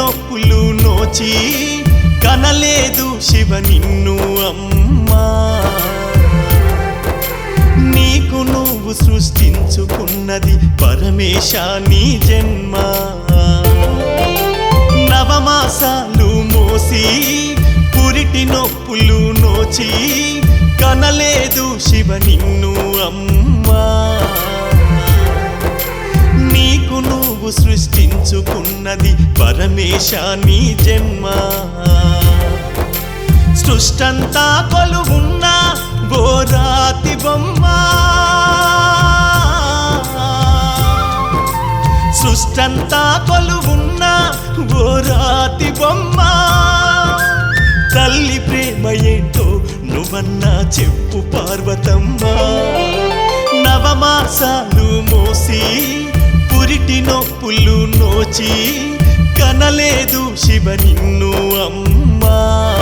నొప్పులు నోచి కనలేదు శివ నిన్ను అమ్మా నీకు నువ్వు సృష్టించుకున్నది పరమేశ నీ జన్మ నవమాసాలు మోసి పురిటి నొప్పులు నోచి కనలేదు శివ నిన్ను అమ్మా నీకు నువ్వు సృష్టించుకున్నది పరమేశ నీ జన్మ సృష్టంతా కొలువున్న గోరాతి బొమ్మ సృష్టంతా కొలువున్న గోరాతి బొమ్మ తల్లి ప్రేమ ఏంటో నువ్వన్నా చెప్పు పార్వతమ్మ నవమాసాలు మోసి పురిటి నొప్పులు నోచి కనలేదు శివ నిన్ను అమ్మా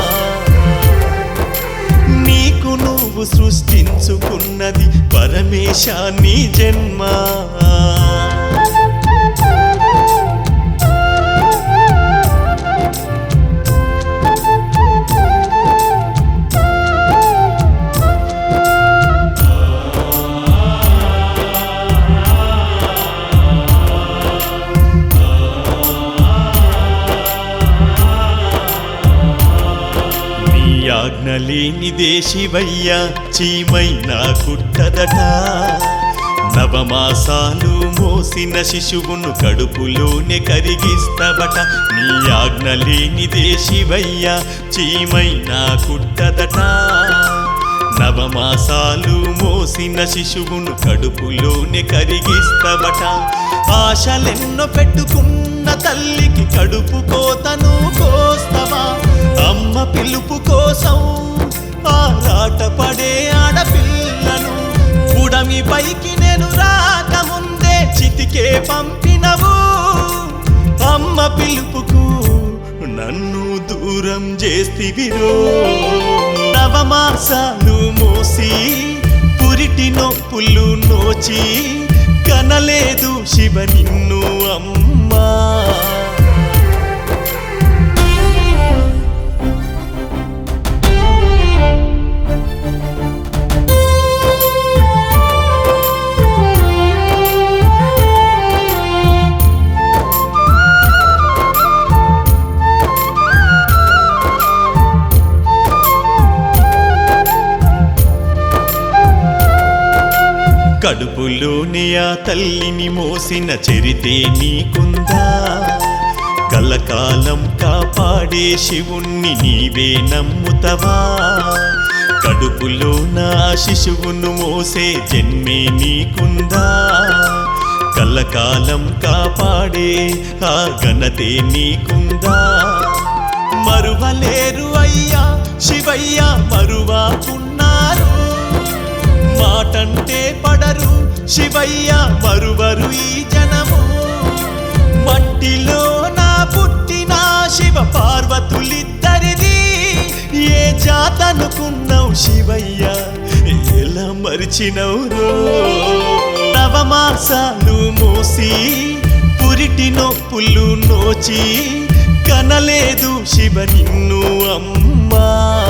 నీకు నువ్వు సృష్టించుకున్నది పరమేశ నీ జన్మ నీ ఆజ్ఞ లేనిదే శివయ్య చీమైనా కుట్టదట నవమాసాలు మోసిన శిశువును కడుపులోనే కరిగిస్తబట నీ ఆజ్ఞ లేనిదే శివయ్య చీమైనా కుట్టదట నవమాసాలు మోసిన శిశువును కడుపులోనే కరిగిస్తబట ఆశలెన్నో పెట్టుకున్న తల్లికి కడుపు కోతను కోస్తవా అమ్మ పిలుపు కోసం ఆరాట పడే ఆడపిల్లను ఉడమి పైకి నేను రాకముందే చితికే పంపినవు అమ్మ పిలుపుకు నన్ను దూరం చేస్తివిరో నవమాసాలు మోసి పురిటి నొప్పులు నోచి కనలేదు శివ నిన్ను అమ్మా కడుపులోని ఆ తల్లిని మోసిన చరితే నీకుందా కలకాలం కాపాడే శివుణ్ణి నీవే నమ్ముతవా కడుపులో నా శిశువును మోసే జన్మే నీకుందా కలకాలం కాపాడే ఆ ఘనతే నీకుందా మరువలేరు అయ్యా శివయ్య మరువాకున్నారు మాటంటే పడరు శివయ్య మరువరు ఈ జనము మట్టిలో నా పుట్టిన శివ పార్వతులిద్దరిది ఏ జాతనుకున్నావు శివయ్య ఎలా మరిచినవురో నవమాసాలు మోసి పురిటి నొప్పులు నోచి కనలేదు శివ నిన్ను అమ్మా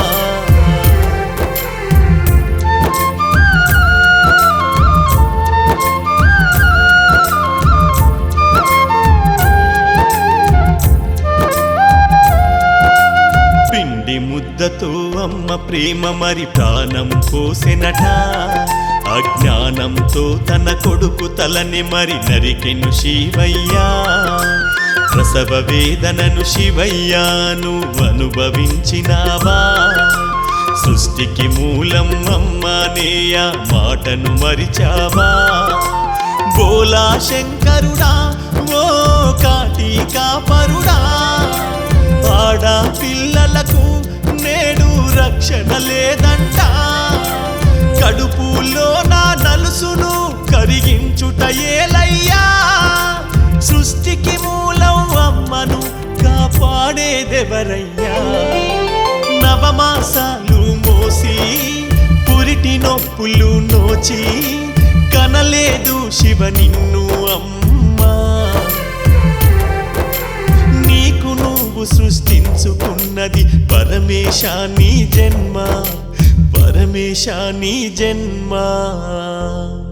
పిండి ముద్దతో అమ్మ ప్రేమ మరి ప్రాణం పోసెనట అజ్ఞానంతో తన కొడుకు తలని మరి నరికెను శివయ్యా ప్రసవ వేదనను శివయ్యా నువ్వు అనుభవించినావా సృష్టికి మూలం అమ్మనేయ మాటను మరిచావా బోలా శంకరుడా ఓ కాటి కాపరుడా ఆడ పిల్లలకు నేడు రక్షణ లేదంట కడుపులో నా నలుసును కరిగించుట ఏలయ్యా సృష్టికి మూలం అమ్మను కాపాడేదెవరయ్యా నవమాసాలు మోసి పురిటి నొప్పులు నోచి కనలేదు శివ నిన్ను అమ్మా నీకు నువ్వు ఉన్నది పరమేశ నీ జన్మ పరమేశ నీ జన్మ